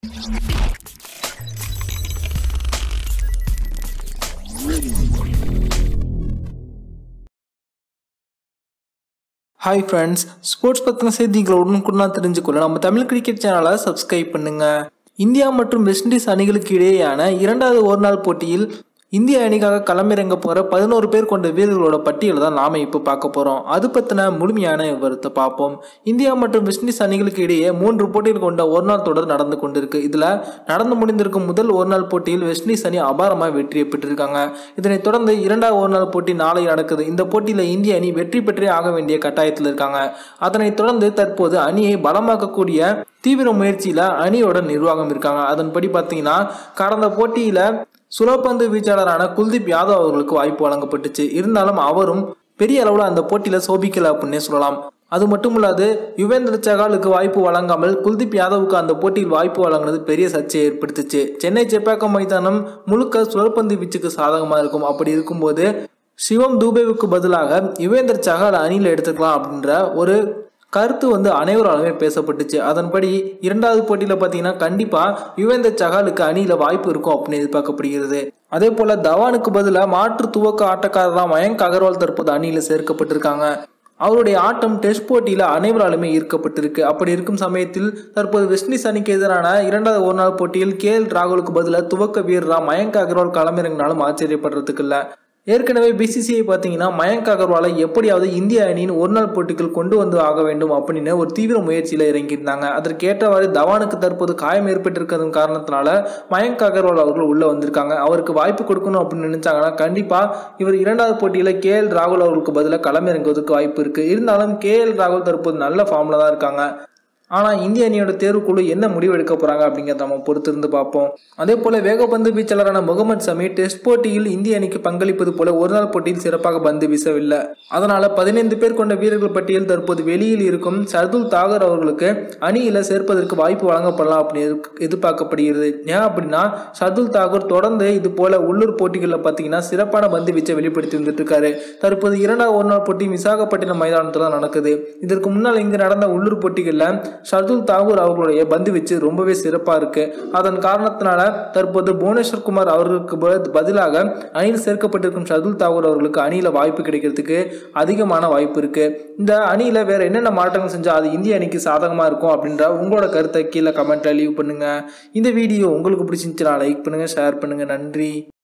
hi friends sports பற்றின செய்திகளை உடனுக்குடன் தெரிஞ்சுக்கொள்ள நம்ம தமிழ் கிரிக்கெட் சேனலை சப்ஸ்கிரைப் பண்ணுங்க இந்தியா மற்றும் வெஸ்ட் இண்டீஸ் அணிகளுக்கு இடையேயான இரண்டாவது ஒருநாள் போட்டியில் இந்திய அணிக்காக களமிறங்க போகிற பதினோரு பேர் கொண்ட வீரர்களோட பட்டியலை தான் நாம இப்போ பார்க்க போகிறோம் அது பற்றின முழுமையான விவரத்தை பார்ப்போம் இந்தியா மற்றும் வெஸ்ட் இண்டீஸ் அணிகளுக்கு இடையே மூன்று போட்டிகள் கொண்ட ஒரு நாள் தொடர் நடந்து கொண்டிருக்கு இதில் நடந்து முடிந்திருக்கும் முதல் ஒரு நாள் போட்டியில் வெஸ்ட் இண்டீஸ் அணி அபாரமாக வெற்றியை பெற்றிருக்காங்க இதனைத் தொடர்ந்து இரண்டாவது ஒரு நாள் போட்டி நாளை நடக்குது இந்த போட்டியில் இந்திய அணி வெற்றி பெற்றே ஆக வேண்டிய கட்டாயத்தில் இருக்காங்க அதனைத் தொடர்ந்து தற்போது அணியை பலமாக்கக்கூடிய தீவிர முயற்சியில் அணியோட நிர்வாகம் இருக்காங்க அதன்படி பார்த்தீங்கன்னா கடந்த போட்டியில் சுலபந்து வீச்சாளரான குல்தீப் யாதவ் அவர்களுக்கு வாய்ப்பு வழங்கப்பட்டுச்சு இருந்தாலும் அவரும் பெரிய அளவில் அந்த போட்டியில் சோபிக்கல அப்படின்னே சொல்லலாம் அது மட்டும் இல்லாது யுவேந்திர சகாலுக்கு வாய்ப்பு வழங்காமல் குல்தீப் யாதவுக்கு அந்த போட்டியில் வாய்ப்பு வழங்கினது பெரிய சர்ச்சையை ஏற்படுத்துச்சு சென்னை செப்பாக்கம் மைதானம் முழுக்க சுழற்பந்து வீச்சுக்கு சாதகமாக இருக்கும் அப்படி இருக்கும்போது சிவம் தூபேவுக்கு பதிலாக யுவேந்தர் சகால் அணியில் எடுத்துக்கலாம் அப்படின்ற ஒரு கருத்து வந்து அனைவராலுமே பேசப்பட்டுச்சு அதன்படி இரண்டாவது போட்டியில் பார்த்தீங்கன்னா கண்டிப்பாக யுவேந்தர் சகாலுக்கு அணியில் வாய்ப்பு இருக்கும் அப்படின்னு எதிர்பார்க்கப்படுகிறது அதே போல் தவானுக்கு பதிலாக மாற்று துவக்க ஆட்டக்காரராக மயங்க் அகர்வால் தற்போது அணியில் சேர்க்கப்பட்டிருக்காங்க அவருடைய ஆட்டம் டெஸ்ட் போட்டியில் அனைவராலுமே ஈர்க்கப்பட்டிருக்கு அப்படி இருக்கும் சமயத்தில் தற்போது வெஸ்ட் இண்டீஸ் அணிக்கு எதிரான இரண்டாவது ஒரு நாள் போட்டியில் கே எல் ராகுலுக்கு பதிலாக துவக்க வீரராக மயங்க் அகர்வால் களமிறங்கினாலும் ஆச்சரியப்படுறதுக்கு இல்லை ஏற்கனவே பிசிசிஐ பார்த்தீங்கன்னா மயங்க் அகர்வாலை எப்படியாவது இந்திய அணியின் ஒரு நாள் போட்டிகள் கொண்டு வந்து ஆக வேண்டும் அப்படின்னு ஒரு தீவிர முயற்சியில் இறங்கியிருந்தாங்க அதற்கேற்றவாறு தவானுக்கு தற்போது காயம் ஏற்பட்டிருக்கிறதன் காரணத்தினால மயங்க் அகர்வால் அவர்கள் உள்ளே வந்திருக்காங்க அவருக்கு வாய்ப்பு கொடுக்கணும் அப்படின்னு நினைச்சாங்கன்னா கண்டிப்பாக இவர் இரண்டாவது போட்டியில் கே எல் ராகுல் அவர்களுக்கு பதிலாக களமிறங்குவதற்கு வாய்ப்பு இருக்குது இருந்தாலும் கே எல் ராகுல் தற்போது நல்ல ஃபார்மில் தான் இருக்காங்க ஆனால் இந்திய அணியோட தேர்வுக்குழு என்ன முடிவு எடுக்க போகிறாங்க அப்படிங்கிறத நம்ம பொறுத்திருந்து பார்ப்போம் அதே போல் வேகப்பந்து வீச்சாளரான முகமது சமி டெஸ்ட் போட்டியில் இந்திய அணிக்கு பங்களிப்பது போல ஒரு நாள் போட்டியில் சிறப்பாக பந்து வீசவில்லை அதனால் பதினைந்து பேர் கொண்ட வீரர்கள் பட்டியல் தற்போது வெளியில் இருக்கும் சர்துல் தாகர் அவர்களுக்கு அணியில் சேர்ப்பதற்கு வாய்ப்பு வழங்கப்படலாம் அப்படின்னு எதிர்பார்க்கப்படுகிறது ஏன் அப்படின்னா சர்துல் தாகூர் தொடர்ந்து இது போல உள்ளூர் போட்டிகளில் பார்த்தீங்கன்னா சிறப்பான பந்து வீச்சை வெளிப்படுத்தி வந்துட்டு இருக்காரு தற்போது இரண்டாவது ஒரு நாள் போட்டி விசாகப்பட்டினம் மைதானத்தில் தான் நடக்குது இதற்கு முன்னால் இங்கு நடந்த உள்ளூர் போட்டிகளில் ஷர்துல் தாகூர் அவர்களுடைய பந்து வீச்சு ரொம்பவே சிறப்பாக இருக்கு அதன் காரணத்தினால தற்போது புவனேஸ்வர் குமார் அவர்களுக்கு பதிலாக அணியில் சேர்க்கப்பட்டிருக்கும் ஷர்துல் தாகூர் அவர்களுக்கு அணியில் வாய்ப்பு கிடைக்கிறதுக்கு அதிகமான வாய்ப்பு இருக்கு இந்த அணியில் வேற என்னென்ன மாற்றங்கள் செஞ்சால் அது இந்திய அணிக்கு சாதகமாக இருக்கும் அப்படின்ற உங்களோட கருத்தை கீழே கமெண்ட்ல லீவ் பண்ணுங்க இந்த வீடியோ உங்களுக்கு பிடிச்சிருந்துச்சுன்னா லைக் பண்ணுங்க ஷேர் பண்ணுங்க நன்றி